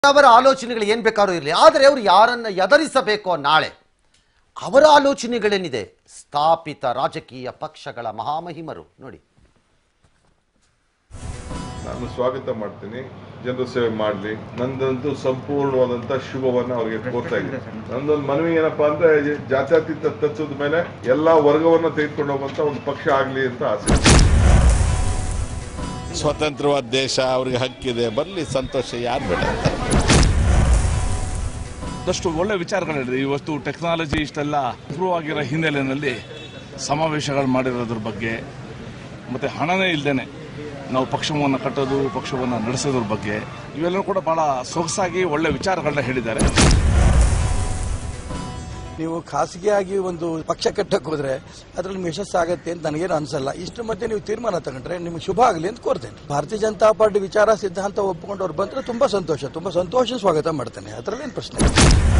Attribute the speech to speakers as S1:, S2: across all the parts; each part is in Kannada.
S1: ಅವರ ಆಲೋಚನೆಗಳು ಏನ್ ಬೇಕಾದ್ರೂ ಇರಲಿ ಆದರೆ ಅವರು ಯಾರನ್ನ ಎದರಿಸಬೇಕೋ ನಾಳೆ ಅವರ ಆಲೋಚನೆಗಳೇನಿದೆ ಸ್ಥಾಪಿತ ರಾಜಕೀಯ ಪಕ್ಷಗಳ ಮಹಾಮಹಿಮರು ನೋಡಿ
S2: ನಾನು ಸ್ವಾಗತ ಮಾಡ್ತೀನಿ ಜನರ ಸೇವೆ ಮಾಡಲಿ ನಂದಂತೂ ಸಂಪೂರ್ಣವಾದಂತ ಶುಭವನ್ನ ಅವರಿಗೆ ಕೋರ್ತಾ ಇದ್ದೀನಿ ನಂದೊಂದು ಮನವಿ ಏನಪ್ಪಾ ಅಂದ್ರೆ ಜಾತ್ಯತೀತ ತತ್ವದ ಮೇಲೆ ಎಲ್ಲಾ ವರ್ಗವನ್ನ ತೆಗೆದುಕೊಂಡು ಹೋಗುವಂತ ಒಂದು ಪಕ್ಷ ಆಗ್ಲಿ ಅಂತ ಆಸೆ
S3: ಸ್ವತಂತ್ರವಾದ ದೇಶ ಅವ್ರಿಗೆ ಹಕ್ಕಿದೆ ಬರಲಿ ಸಂತೋಷ ಯಾರು ಬೇಡ
S4: ಒಂದಷ್ಟು ಒಳ್ಳೆ ವಿಚಾರಗಳಿದೆ ಇವತ್ತು ಟೆಕ್ನಾಲಜಿ ಇಷ್ಟೆಲ್ಲ ಇಂಪ್ರೂವ್ ಆಗಿರೋ ಹಿನ್ನೆಲೆಯಲ್ಲಿ ಸಮಾವೇಶಗಳು ಮಾಡಿರೋದ್ರ ಬಗ್ಗೆ ಮತ್ತೆ ಹಣನೇ ಇಲ್ದೇನೆ ನಾವು ಪಕ್ಷವನ್ನು ಕಟ್ಟೋದು ಪಕ್ಷವನ್ನು ನಡೆಸೋದ್ರ ಬಗ್ಗೆ ಇವೆಲ್ಲವೂ ಕೂಡ ಬಹಳ ಸೊಗಸಾಗಿ ಒಳ್ಳೆ ವಿಚಾರಗಳನ್ನ ಹೇಳಿದ್ದಾರೆ
S5: ನೀವು ಖಾಸಗಿಯಾಗಿ ಒಂದು ಪಕ್ಷ ಕಟ್ಟಕ್ಕೆ ಹೋದ್ರೆ ಅದ್ರಲ್ಲಿ ನಿಮ್ಗೆ ಯಶಸ್ಸಾಗತ್ತೆ ಅಂತ ನನಗೇನು ಅನ್ಸಲ್ಲ ಇಷ್ಟು ಮಧ್ಯೆ ನೀವು ತೀರ್ಮಾನ ತಗೊಂಡ್ರೆ ನಿಮ್ಗೆ ಶುಭ ಆಗಲಿ ಅಂತ ಕೋರ್ತೇನೆ ಭಾರತೀಯ ಜನತಾ ಪಾರ್ಟಿ ವಿಚಾರ ಸಿದ್ಧಾಂತ ಒಪ್ಪಿಕೊಂಡು ಅವ್ರು ಬಂದ್ರೆ ತುಂಬಾ ಸಂತೋಷ ತುಂಬಾ ಸಂತೋಷ ಸ್ವಾಗತ ಮಾಡ್ತೇನೆ ಅದರಲ್ಲೇನು ಪ್ರಶ್ನೆ ಇಲ್ಲ.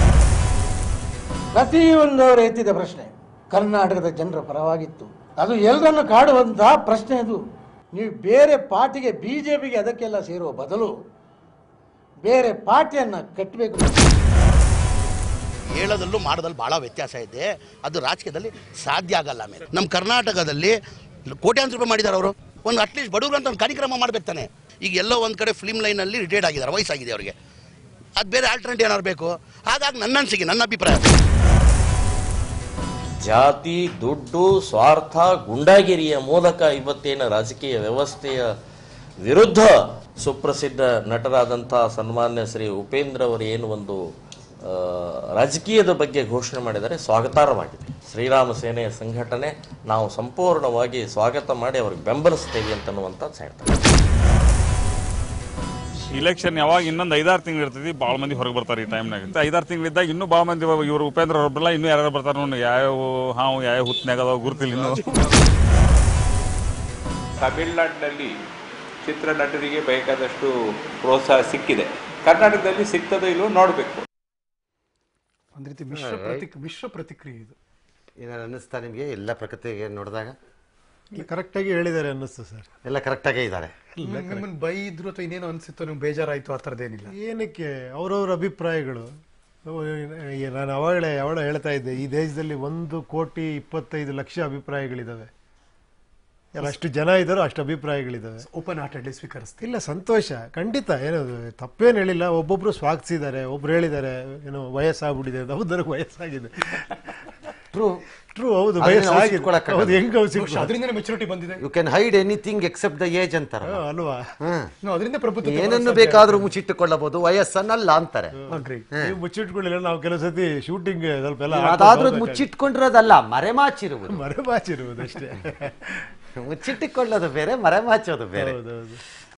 S6: ಪ್ರತಿಯೊಂದವರು ಎತ್ತಿದ ಪ್ರಶ್ನೆ ಕರ್ನಾಟಕದ ಜನರ ಪರವಾಗಿತ್ತು ಅದು ಎಲ್ಲರನ್ನು ಕಾಡುವಂತಹ ಪ್ರಶ್ನೆ ಅದು ನೀವು ಬೇರೆ ಪಾರ್ಟಿಗೆ ಬಿಜೆಪಿಗೆ ಅದಕ್ಕೆಲ್ಲ ಸೇರುವ ಬದಲು ಬೇರೆ ಪಾರ್ಟಿಯನ್ನ ಕಟ್ಟಬೇಕು
S7: ಹೇಳೋದಲ್ಲೂ ಮಾಡೋದಲ್ಲಿ ಭಾಳ ವ್ಯತ್ಯಾಸ ಇದೆ ಅದು ರಾಜಕೀಯದಲ್ಲಿ ಸಾಧ್ಯ ಆಗಲ್ಲ ಆಮೇಲೆ ನಮ್ಮ ಕರ್ನಾಟಕದಲ್ಲಿ ಕೋಟ್ಯಾಂತರ ರೂಪಾಯಿ ಮಾಡಿದ್ದಾರೆ ಅವರು ಒಂದು ಅಟ್ಲೀಸ್ಟ್ ಬಡವರು ಅಂತ ಒಂದು ಕಾರ್ಯಕ್ರಮ ಮಾಡ್ಬೇಕು ತಾನೆ ಈಗ ಎಲ್ಲೋ ಒಂದು ಕಡೆ ಫಿಲ್ಮ್ ಲೈನಲ್ಲಿ ರಿಟೈರ್ಡ್ ಆಗಿದ್ದಾರೆ ವಯಸ್ಸಾಗಿದೆ ಅವರಿಗೆ ಅದು ಬೇರೆ ಆಲ್ಟರ್ನೇಟಿವ್ ಏನಾದ್ರು ಬೇಕು ಹಾಗಾಗಿ ನನ್ನ ಅನಿಸಿಕೆ ನನ್ನ ಅಭಿಪ್ರಾಯ
S8: ಜಾತಿ ದುಡ್ಡು ಸ್ವಾರ್ಥ ಗುಂಡಾಗಿರಿಯ ಮೂಲಕ ಇವತ್ತೇನು ರಾಜಕೀಯ ವ್ಯವಸ್ಥೆಯ ವಿರುದ್ಧ ಸುಪ್ರಸಿದ್ಧ ನಟರಾದಂಥ ಸನ್ಮಾನ್ಯ ಶ್ರೀ ಉಪೇಂದ್ರ ಅವರು ಏನು ಒಂದು ಆ, ರಾಜಕೀಯದ ಬಗ್ಗೆ ಘೋಷಣೆ ಮಾಡಿದರೆ ಸ್ವಾಗತಾರ್ಹವಾಗಿದೆ ಶ್ರೀರಾಮ ಸೇನೆಯ ಸಂಘಟನೆ ನಾವು ಸಂಪೂರ್ಣವಾಗಿ ಸ್ವಾಗತ ಮಾಡಿ ಅವ್ರಿಗೆ ಬೆಂಬಲಿಸ್ತೇವೆ ಅಂತನ್ನುವಂಥದ್ದು ಹೇಳ್ತಾರೆ
S9: ಇಲೆಕ್ಷನ್ ಯಾವಾಗ ಇನ್ನೊಂದು ಐದಾರು ತಿಂಗಳು ಇರ್ತೈತಿ ಭಾಳ ಮಂದಿ ಹೊರಗೆ ಬರ್ತಾರೆ ಈ ಟೈಮ್ನಾಗ ಐದಾರು ತಿಂಗಳಿದ್ದಾಗ ಇನ್ನೂ ಭಾಳ ಮಂದಿ ಇವರು ಉಪೇಂದ್ರ ಅವ್ರಬ್ಬಲ್ಲ ಇನ್ನೂ ಯಾರು ಬರ್ತಾರೆ ನೋಡಿ ಯಾವ ಹಾವು ಯಾವ ಹುತ್ತನ್ಯಾಗ ಅದಾವ ಗುರುತಿಲ್ಲ ಇನ್ನು
S10: ತಮಿಳುನಾಡಿನಲ್ಲಿ ಚಿತ್ರನಟರಿಗೆ ಬೇಕಾದಷ್ಟು ಪ್ರೋತ್ಸಾಹ ಸಿಕ್ಕಿದೆ ಕರ್ನಾಟಕದಲ್ಲಿ ಸಿಗ್ತದೋ ಇಲ್ಲವೋ ನೋಡಬೇಕು
S11: ಒಂದ್ ರೀತಿ ಮಿಶ್ರ ಪ್ರತಿಕ್ ಮಿಶ್ರ ಪ್ರತಿಕ್ರಿಯೆ ಇದು
S1: ಏನಾರು ಅನ್ನಿಸ್ತಾ ನಿಮಗೆ ಎಲ್ಲ ಪ್ರಕೃತಿಗೆ ನೋಡಿದಾಗ
S11: ಕರೆಕ್ಟಾಗಿ ಹೇಳಿದ್ದಾರೆ ಅನ್ನಿಸ್ತು ಸರ್
S1: ಎಲ್ಲ ಕರೆಕ್ಟಾಗೇ ಇದ್ದಾರೆ
S11: ನಿಮ್ಮನ್ನು ಬೈದ್ರು ಅಥವಾ ಇನ್ನೇನೋ ಅನ್ಸಿತ್ತು ನಿಮ್ಗೆ ಬೇಜಾರಾಯ್ತು ಆ ಥರದ್ದೇನಿಲ್ಲ ಏನಕ್ಕೆ ಅವ್ರವ್ರ ಅಭಿಪ್ರಾಯಗಳು ಈ ನಾನು ಅವಾಗಲೇ ಅವಳ ಹೇಳ್ತಾ ಇದ್ದೆ ಈ ದೇಶದಲ್ಲಿ ಒಂದು ಕೋಟಿ ಇಪ್ಪತ್ತೈದು ಲಕ್ಷ ಅಭಿಪ್ರಾಯಗಳಿದಾವೆ ಎಲ್ಲ ಅಷ್ಟು ಜನ ಇದ್ದಾರೋ ಅಷ್ಟು ಅಭಿಪ್ರಾಯಗಳಿದಾವೆ ಓಪನ್ ಹಾರ್ಟೆಡ್ಲಿ ಸ್ವೀಕರಿಸ್ತೀನಿ ಇಲ್ಲ ಸಂತೋಷ ಖಂಡಿತ ಏನು ತಪ್ಪೇನು ಹೇಳಿಲ್ಲ ಒಬ್ಬೊಬ್ರು ಸ್ವಾಗತಿಸಿದ್ದಾರೆ ಒಬ್ರು ಹೇಳಿದ್ದಾರೆ ಏನು ವಯಸ್ಸಾಗ್ಬಿಟ್ಟಿದೆ ಅಂತ. ಹೌದು ನನಗೆ ವಯಸ್ಸಾಗಿದೆ
S1: ಟ್ರೂ
S11: ಟ್ರೂ ಹೌದು
S1: ಅದನ್ನ
S11: ವಯಸ್ಸಾಗಿದೆ
S1: ಔಷಧಿ
S11: ಹೌದು ಹೆಂಗ್ ಔಷಧಿ
S6: ಅದರಿಂದ ಮೆಚುರಿಟಿ ಬಂದಿದೆ
S1: you can hide anything except the age ಅಂತಾರೆ
S11: ಹಾ, ಅಲ್ವಾ
S6: ಅದರಿಂದ ಪ್ರಭುತ್ವ
S1: ಏನನ್ನು ಬೇಕಾದ್ರೂ ಮುಚ್ಚಿಟ್ಟುಕೊಳ್ಳಬಹುದು ವಯಸ್ಸನ್ನಲ್ಲ ಅಂತಾರೆ
S11: ನೀವು ಮುಚ್ಚಿಟ್ಕೊಳ್ಳಿಲ್ಲ ನಾವು ಕೆಲವು ಸತಿ ಶೂಟಿಂಗ್ ಸ್ವಲ್ಪ ಎಲ್ಲ
S1: ಅದಾದ್ರೂ ಅದ್ ಮುಚ್ಚಿಟ್ಕೊಂಡಿರೋದಲ್ಲ ಮರೆಮಾಚಿರುವುದು
S11: ಮರೆಮಾಚಿರುವುದಷ್ಟೇ
S1: ಮುಚ್ಚಿಟ್ಟುಕೊಳ್ಳೋದು ಬೇರೆ ಮರೆಮಾಚೋದು ಬೇರೆ
S11: ಹೌದೌದು